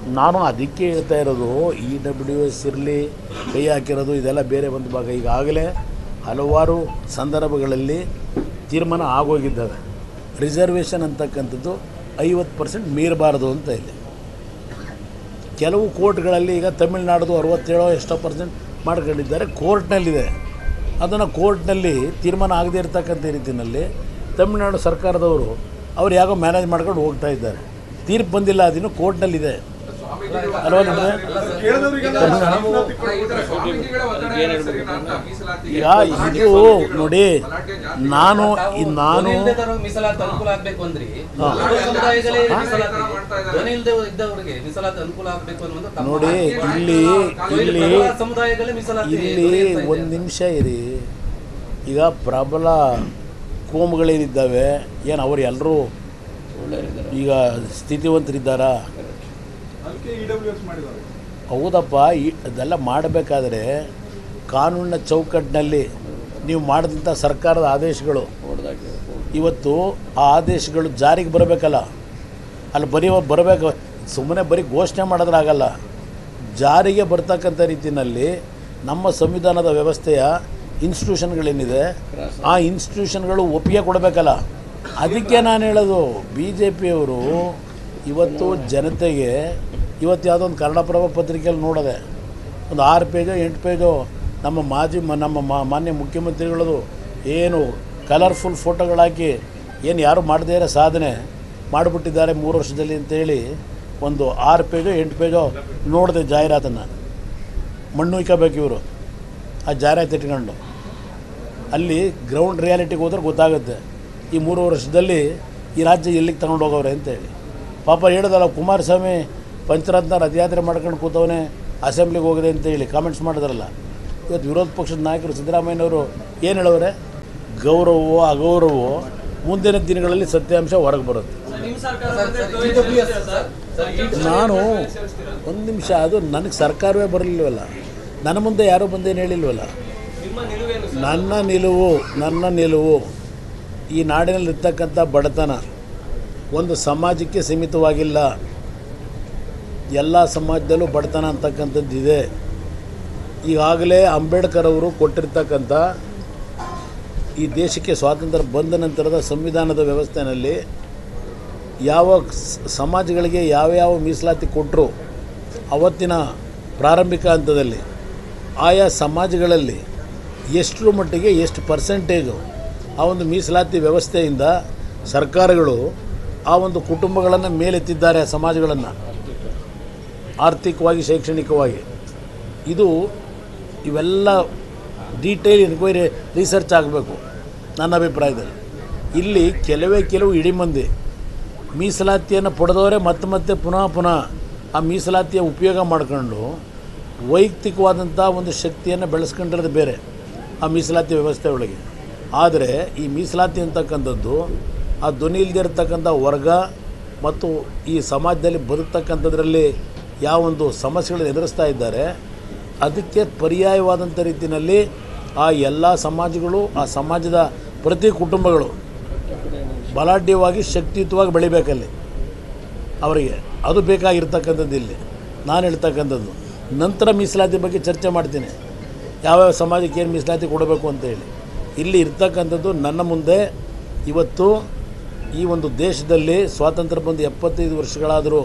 ನಾನು ಅದಕ್ಕೆ ಹೇಳ್ತಾ ಇರೋದು ಇ ಡಬ್ಲ್ಯೂ ಎಸ್ ಇರಲಿ ಕೈ ಹಾಕಿರೋದು ಇದೆಲ್ಲ ಬೇರೆ ಒಂದು ಭಾಗ ಈಗಾಗಲೇ ಹಲವಾರು ಸಂದರ್ಭಗಳಲ್ಲಿ ತೀರ್ಮಾನ ಆಗೋಗಿದ್ದಾವೆ ರಿಸರ್ವೇಷನ್ ಅಂತಕ್ಕಂಥದ್ದು ಐವತ್ತು ಪರ್ಸೆಂಟ್ ಮೀರಬಾರ್ದು ಅಂತ ಇಲ್ಲಿ ಕೆಲವು ಕೋರ್ಟ್ಗಳಲ್ಲಿ ಈಗ ತಮಿಳ್ನಾಡ್ದು ಅರವತ್ತೇಳೋ ಎಷ್ಟೋ ಪರ್ಸೆಂಟ್ ಮಾಡ್ಕೊಂಡಿದ್ದಾರೆ ಕೋರ್ಟ್ನಲ್ಲಿದೆ ಅದನ್ನು ಕೋರ್ಟ್ನಲ್ಲಿ ತೀರ್ಮಾನ ಆಗದೇ ಇರತಕ್ಕಂಥ ರೀತಿಯಲ್ಲಿ ತಮಿಳ್ನಾಡು ಸರ್ಕಾರದವರು ಅವ್ರು ಯಾಕೋ ಮ್ಯಾನೇಜ್ ಮಾಡ್ಕೊಂಡು ಹೋಗ್ತಾ ಇದ್ದಾರೆ ತೀರ್ಪು ಬಂದಿಲ್ಲ ಅದಿನ್ನು ಕೋರ್ಟ್ನಲ್ಲಿದೆ ಅಲ್ವಾ ನಿಮಗೆ ಈಗ ಇದು ನೋಡಿ ನಾನು ಈ ನಾನು ಮೀಸಲಾತಿ ಅನುಕೂಲ ಆಗ್ಬೇಕು ಅಂದ್ರಿ ಎರಡು ಸಮುದಾಯಗಳೇ ಮೀಸಲಾತಿ ಧ್ವನಿ ಇಲ್ಲದೆ ಇದ್ದವರಿಗೆ ಮೀಸಲಾತಿ ಅನುಕೂಲ ಆಗ್ಬೇಕು ಅನ್ನೋದು ತಮ್ಮ ನೋಡಿ ಇಲ್ಲಿ ಇಲ್ಲಿ ಪ್ರಬಲ ಸಮುದಾಯಗಳೇ ಮೀಸಲಾತಿ ಇಲ್ಲಿ ಧ್ವನಿ ಇರ್ತಾ ಇದೆ. ಒಂದು ನಿಮಿಷ ಇರಿ ಈಗ ಪ್ರಬಲ ಕೋಮುಗಳೇನಿದ್ದಾವೆ ಏನು ಅವರು ಎಲ್ಲರೂ ಈಗ ಸ್ಥಿತಿವಂತರಿದ್ದಾರಾ ಹೌದಪ್ಪ ಈ ಅದೆಲ್ಲ ಮಾಡಬೇಕಾದ್ರೆ ಕಾನೂನಿನ ಚೌಕಟ್ಟಿನಲ್ಲಿ ನೀವು ಮಾಡಿದಂಥ ಸರ್ಕಾರದ ಆದೇಶಗಳು ಇವತ್ತು ಆ ಆದೇಶಗಳು ಜಾರಿಗೆ ಬರಬೇಕಲ್ಲ ಅಲ್ಲಿ ಬರೀ ಬರಬೇಕು ಸುಮ್ಮನೆ ಬರೀ ಘೋಷಣೆ ಮಾಡೋದ್ರಾಗಲ್ಲ ಜಾರಿಗೆ ಬರ್ತಕ್ಕಂಥ ರೀತಿಯಲ್ಲಿ ನಮ್ಮ ಸಂವಿಧಾನದ ವ್ಯವಸ್ಥೆಯ ಇನ್ಸ್ಟಿಟ್ಯೂಷನ್ಗಳೇನಿದೆ ಆ ಇನ್ಸ್ಟಿಟ್ಯೂಷನ್ಗಳು ಒಪ್ಪಿಗೆ ಕೊಡಬೇಕಲ್ಲ ಅದಕ್ಕೆ ನಾನು ಹೇಳೋದು ಬಿ ಜೆ ಪಿಯವರು ಇವತ್ತು ಜನತೆಗೆ ಇವತ್ತು ಯಾವುದೋ ಒಂದು ಕನ್ನಡಪ್ರಭ ಪತ್ರಿಕೆಯಲ್ಲಿ ನೋಡಿದೆ ಒಂದು ಆರು ಪೇಜೋ ಎಂಟು ಪೇಜೋ ನಮ್ಮ ಮಾಜಿ ಮ- ನಮ್ಮ ಮಾ- ಮಾನ್ಯ ಮುಖ್ಯಮಂತ್ರಿಗಳದು ಏನು ಕಲರ್ಫುಲ್ ಫೋಟೋಗಳಾಕಿ ಏನು ಯಾರು ಮಾಡದೇ ಇರೋ ಸಾಧನೆ ಮಾಡಿಬಿಟ್ಟಿದ್ದಾರೆ ಮೂರು ವರ್ಷದಲ್ಲಿ ಅಂತೇಳಿ ಒಂದು ಆರು ಪೇಜೋ ಎಂಟು ಪೇಜೋ ನೋಡಿದೆ ಜಾಹೀರಾತನ್ನು ಮಣ್ಣು ಇಕ್ಕಬೇಕು ಇವರು ಆ ಜಾಹೀರಾತು ಇಟ್ಕೊಂಡು ಅಲ್ಲಿ ಗ್ರೌಂಡ್ ರಿಯಾಲಿಟಿಗೆ ಹೋದ್ರೆ ಗೊತ್ತಾಗುತ್ತೆ ಈ ಮೂರು ವರ್ಷದಲ್ಲಿ ಈ ರಾಜ್ಯ ಎಲ್ಲಿಗೆ ತಗೊಂಡು ಹೋಗವ್ರೆ ಅಂತೇಳಿ ಪಾಪ ಹೇಳಿದಲ್ಲ ಕುಮಾರಸ್ವಾಮಿ ಪಂಚರತ್ನ ರಥಯಾತ್ರೆ ಮಾಡ್ಕೊಂಡು ಕೂತವನೇ ಅಸೆಂಬ್ಲಿಗೆ ಹೋಗಿದೆ ಅಂತೇಳಿ ಕಾಮೆಂಟ್ಸ್ ಮಾಡಿದ್ರಲ್ಲ ಇವತ್ತು ವಿರೋಧ ಪಕ್ಷದ ನಾಯಕರು ಸಿದ್ದರಾಮಯ್ಯನವರು ಏನು ಹೇಳವ್ರೆ ಗೌರವವೋ ಅಗೌರವವೋ ಮುಂದಿನ ದಿನಗಳಲ್ಲಿ ಸತ್ಯಾಂಶ ಹೊರಗೆ ಬರುತ್ತೆ sir, sir, EWS, sir, sir, ಈ- ನಾನು ಒಂದು ನಿಮಿಷ ಅದು ನನಗೆ ಸರ್ಕಾರವೇ ಬರಲಿಲ್ವಲ್ಲ ನನ್ನ ಮುಂದೆ ಯಾರೂ ಬಂದೇನು ಹೇಳಿಲ್ವಲ್ಲ ನನ್ನ ನಿಲುವು ನನ್ನ ನಿಲುವು ಈ ನಾಡಿನಲ್ಲಿರ್ತಕ್ಕಂಥ ಬಡತನ ಒಂದು ಸಮಾಜಕ್ಕೆ ಸೀಮಿತವಾಗಿಲ್ಲ ಎಲ್ಲ ಸಮಾಜದಲ್ಲೂ ಬಡತನ ಅಂತಕ್ಕಂಥದ್ದಿದೆ ಈಗಾಗಲೇ ಅಂಬೇಡ್ಕರ್ ಅವರು ಕೊಟ್ಟಿರ್ತಕ್ಕಂಥ ಈ ದೇಶಕ್ಕೆ ಸ್ವಾತಂತ್ರ್ಯ ಬಂದ ನಂತರದ ಸಂವಿಧಾನದ ವ್ಯವಸ್ಥೆಯಲ್ಲಿ ಯಾವ ಸ್- ಸಮಾಜಗಳಿಗೆ ಯಾವ ಯಾವ ಮೀಸಲಾತಿ ಕೊಟ್ಟರು ಅವತ್ತಿನ ಪ್ರಾರಂಭಿಕ ಹಂತದಲ್ಲಿ ಆಯಾ ಸಮಾಜಗಳಲ್ಲಿ ಎಷ್ಟರ ಮಟ್ಟಿಗೆ ಎಷ್ಟು ಪರ್ಸೆಂಟೇಜು ಆ ಒಂದು ಮೀಸಲಾತಿ ವ್ಯವಸ್ಥೆಯಿಂದ ಸರ್ಕಾರಗಳು ಆ ಒಂದು ಕುಟುಂಬಗಳನ್ನು ಮೇಲೆತ್ತಿದ್ದಾರೆ ಆ ಸಮಾಜಗಳನ್ನು ಆರ್ಥಿಕವಾಗಿ ಶೈಕ್ಷಣಿಕವಾಗಿ ಇದು ಇವೆಲ್ಲ ಡೀಟೇಲ್ ಎನ್ಕ್ವೈರಿ ರಿಸರ್ಚ್ ಆಗಬೇಕು ನನ್ನ ಅಭಿಪ್ರಾಯದಲ್ಲಿ ಇಲ್ಲಿ ಕೆಲವೇ ಕೆಲವು ಇಡೀ ಮಂದಿ ಮೀಸಲಾತಿಯನ್ನು ಪಡೆದವರೇ ಮತ್ತೆ ಮತ್ತೆ ಪುನಃ ಪುನಃ ಆ ಮೀಸಲಾತಿಯ ಉಪಯೋಗ ಮಾಡ್ಕೊಂಡು ವೈಯಕ್ತಿಕವಾದಂಥ ಒಂದು ಶಕ್ತಿಯನ್ನು ಬೆಳೆಸ್ಕೊಂಡಿರೋದು ಬೇರೆ ಆ ಮೀಸಲಾತಿ ವ್ಯವಸ್ಥೆ ಒಳಗೆ ಆದರೆ ಈ ಮೀಸಲಾತಿ ಅಂತಕ್ಕಂಥದ್ದು ಆ ಧ್ವನಿ ಇಲ್ಲದೆ ಇರತಕ್ಕಂಥ ವರ್ಗ ಮತ್ತು ಈ ಸಮಾಜದಲ್ಲಿ ಬದುಕ್ತಕ್ಕಂಥದ್ರಲ್ಲಿ ಯಾವೊಂದು ಸಮಸ್ಯೆಗಳನ್ನು ಎದುರಿಸ್ತಾ ಇದ್ದಾರೆ ಅದಕ್ಕೆ ಪರ್ಯಾಯವಾದಂಥ ರೀತಿಯಲ್ಲಿ ಆ ಎಲ್ಲ ಸಮಾಜಗಳು ಆ ಸಮಾಜದ ಪ್ರತಿ ಕುಟುಂಬಗಳು ಬಲಾಢ್ಯವಾಗಿ ಶಕ್ತಿಯುತವಾಗಿ ಬೆಳಿಬೇಕಲ್ಲಿ ಅವರಿಗೆ ಅದು ಬೇಕಾಗಿರ್ತಕ್ಕಂಥದ್ದು ಇಲ್ಲಿ ನಾನು ಹೇಳ್ತಕ್ಕಂಥದ್ದು ನಂತರ ಮೀಸಲಾತಿ ಬಗ್ಗೆ ಚರ್ಚೆ ಮಾಡ್ತೀನಿ ಯಾವ್ಯಾವ ಸಮಾಜಕ್ಕೆ ಏನು ಮೀಸಲಾತಿ ಕೊಡಬೇಕು ಅಂತ ಹೇಳಿ ಇಲ್ಲಿ ಇರ್ತಕ್ಕಂಥದ್ದು ನನ್ನ ಮುಂದೆ ಇವತ್ತು ಈ ಒಂದು ದೇಶದಲ್ಲಿ ಸ್ವಾತಂತ್ರ್ಯ ಬಂದು ಎಪ್ಪತ್ತೈದು ವರ್ಷಗಳಾದರೂ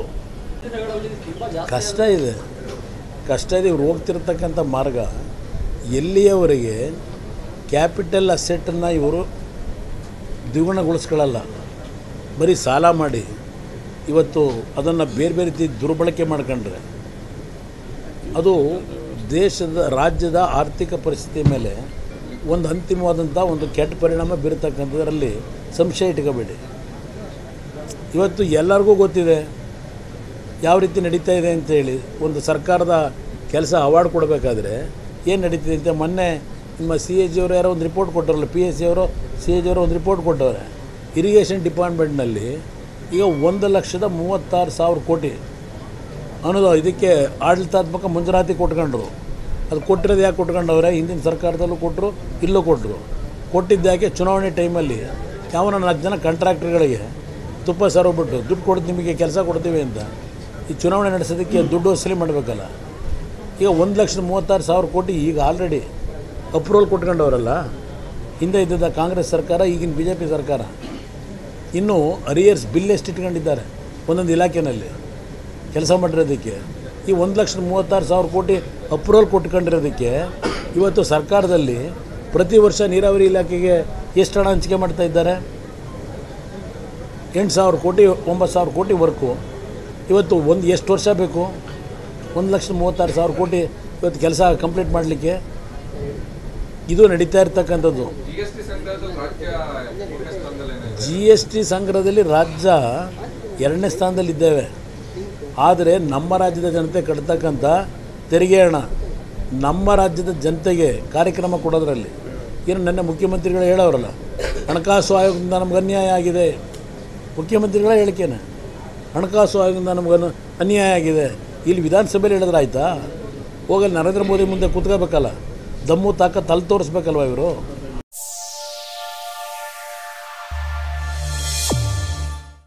ಕಷ್ಟ ಇದೆ ಕಷ್ಟ ಇದೆ ಇವ್ರು ಹೋಗ್ತಿರ್ತಕ್ಕಂಥ ಮಾರ್ಗ ಎಲ್ಲಿಯವರೆಗೆ ಕ್ಯಾಪಿಟಲ್ ಅಸೆಟ್ಟನ್ನು ಇವರು ದ್ವಿಗುಣಗೊಳಿಸ್ಕೊಳ್ಳಲ್ಲ ಬರೀ ಸಾಲ ಮಾಡಿ ಇವತ್ತು ಅದನ್ನು ಬೇರೆ ಬೇರೆ ರೀತಿ ದುರ್ಬಳಕೆ ಮಾಡ್ಕೊಂಡ್ರೆ ಅದು ದೇಶದ ರಾಜ್ಯದ ಆರ್ಥಿಕ ಪರಿಸ್ಥಿತಿ ಮೇಲೆ ಒಂದು ಅಂತಿಮವಾದಂಥ ಒಂದು ಕೆಟ್ಟ ಪರಿಣಾಮ ಬೀರತಕ್ಕಂಥದ್ರಲ್ಲಿ ಸಂಶಯ ಇಟ್ಕೋಬೇಡಿ ಇವತ್ತು ಎಲ್ಲರಿಗೂ ಗೊತ್ತಿದೆ ಯಾವ ರೀತಿ ನಡೀತಾ ಇದೆ ಅಂತೇಳಿ ಒಂದು ಸರ್ಕಾರದ ಕೆಲಸ ಅವಾರ್ಡ್ ಕೊಡಬೇಕಾದ್ರೆ ಏನು ನಡೀತಿದೆ ಅಂತ ಮೊನ್ನೆ ನಿಮ್ಮ ಸಿ ಎ ಜಿಯವರು ಯಾರೋ ಒಂದು ರಿಪೋರ್ಟ್ ಕೊಟ್ಟರಲ್ಲ ಪಿ ಎಸ್ ಸಿ ಅವರು ಸಿ ಎ ಜಿಯವರು ಒಂದು ರಿಪೋರ್ಟ್ ಕೊಟ್ಟವ್ರೆ ಇರಿಗೇಷನ್ ಡಿಪಾರ್ಟ್ಮೆಂಟ್ನಲ್ಲಿ ಈಗ ಒಂದು ಲಕ್ಷದ ಮೂವತ್ತಾರು ಸಾವಿರ ಕೋಟಿ ಅನ್ನೋದು ಇದಕ್ಕೆ ಆಡಳಿತಾತ್ಮಕ ಮಂಜೂರಾತಿ ಕೊಟ್ಕೊಂಡ್ರು ಅದು ಕೊಟ್ಟಿರೋದು ಯಾಕೆ ಕೊಟ್ಕೊಂಡವ್ರೆ ಹಿಂದಿನ ಸರ್ಕಾರದಲ್ಲೂ ಕೊಟ್ಟರು ಇಲ್ಲೂ ಕೊಟ್ಟರು ಕೊಟ್ಟಿದ್ದಾಕೆ ಚುನಾವಣೆ ಟೈಮಲ್ಲಿ ಯಾವನ ನಾಲ್ಕು ಜನ ಕಾಂಟ್ರಾಕ್ಟರ್ಗಳಿಗೆ ತುಪ್ಪ ಸರೋಗ್ಬಿಟ್ಟು ದುಡ್ಡು ಕೊಡ್ತು ನಿಮಗೆ ಕೆಲಸ ಕೊಡ್ತೀವಿ ಅಂತ ಈ ಚುನಾವಣೆ ನಡೆಸೋದಕ್ಕೆ ದುಡ್ಡು ವಸೂಲಿ ಮಾಡಬೇಕಲ್ಲ ಈಗ ಒಂದು ಲಕ್ಷದ ಮೂವತ್ತಾರು ಸಾವಿರ ಕೋಟಿ ಈಗ ಆಲ್ರೆಡಿ ಅಪ್ರೂವಲ್ ಕೊಟ್ಕೊಂಡವರಲ್ಲ ಹಿಂದೆ ಇದ್ದಿದ್ದ ಕಾಂಗ್ರೆಸ್ ಸರ್ಕಾರ ಈಗಿನ ಬಿ ಜೆ ಪಿ ಸರ್ಕಾರ ಇನ್ನು ಅರಿಯರ್ಸ್ ಬಿಲ್ ಎಷ್ಟು ಇಟ್ಕೊಂಡಿದ್ದಾರೆ ಒಂದೊಂದು ಇಲಾಖೆನಲ್ಲಿ ಕೆಲಸ ಮಾಡಿರೋದಕ್ಕೆ ಈ ಒಂದು ಲಕ್ಷದ ಮೂವತ್ತಾರು ಸಾವಿರ ಕೋಟಿ ಅಪ್ರೂವಲ್ ಕೊಟ್ಕೊಂಡಿರೋದಕ್ಕೆ ಇವತ್ತು ಸರ್ಕಾರದಲ್ಲಿ ಪ್ರತಿ ವರ್ಷ ನೀರಾವರಿ ಇಲಾಖೆಗೆ ಎಷ್ಟು ಹಣ ಹಂಚಿಕೆ ಮಾಡ್ತಾ ಇದ್ದಾರೆ ಎಂಟು ಸಾವಿರ ಕೋಟಿ ಒಂಬತ್ತು ಸಾವಿರ ಕೋಟಿ ವರ್ಕು ಇವತ್ತು ಒಂದು ಎಷ್ಟು ವರ್ಷ ಬೇಕು ಒಂದು ಲಕ್ಷದ ಮೂವತ್ತಾರು ಸಾವಿರ ಕೋಟಿ ಇವತ್ತು ಕೆಲಸ ಕಂಪ್ಲೀಟ್ ಮಾಡಲಿಕ್ಕೆ ಇದು ನಡೀತಾ ಇರ್ತಕ್ಕಂಥದ್ದು ಜಿಎಸ್ಟಿ ಸಂಗ್ರಹದಲ್ಲಿ ರಾಜ್ಯ ಮೂರನೇ ಸ್ಥಾನದಲ್ಲೇನೆ ಜಿ ಎಸ್ ಟಿ ಸಂಗ್ರಹದಲ್ಲಿ ರಾಜ್ಯ ಎರಡನೇ ಸ್ಥಾನದಲ್ಲಿ ಇದ್ದೇವೆ ಆದರೆ ನಮ್ಮ ರಾಜ್ಯದ ಜನತೆ ಕಟ್ತಕ್ಕಂಥ ತೆರಿಗೆ ಹಣ ನಮ್ಮ ರಾಜ್ಯದ ಜನತೆಗೆ ಕಾರ್ಯಕ್ರಮ ಕೊಡೋದ್ರಲ್ಲಿ ಏನು ನನ್ನ ಮುಖ್ಯಮಂತ್ರಿಗಳು ಹೇಳೋರಲ್ಲ ಹಣಕಾಸು ಆಯೋಗದಿಂದ ನಮ್ಗೆ ಅನ್ಯಾಯ ಆಗಿದೆ ಮುಖ್ಯಮಂತ್ರಿಗಳ ಹೇಳಿಕೆನೆ ಹಣಕಾಸು ಆಯೋಗದಿಂದ ನಮ್ಗೆ ಅನು- ಅನ್ಯಾಯ ಆಗಿದೆ ಇಲ್ಲಿ ವಿಧಾನಸಭೆಯಲ್ಲಿ ಹೇಳಿದ್ರೆ ಆಯ್ತಾ ಹೋಗಲ್ಲಿ ನರೇಂದ್ರ ಮೋದಿ ಮುಂದೆ ಕೂತ್ಕೋಬೇಕಲ್ಲ ದಮ್ಮು ತಾಕ ತಲೆ ತೋರಿಸ್ಬೇಕಲ್ವ ಇವರು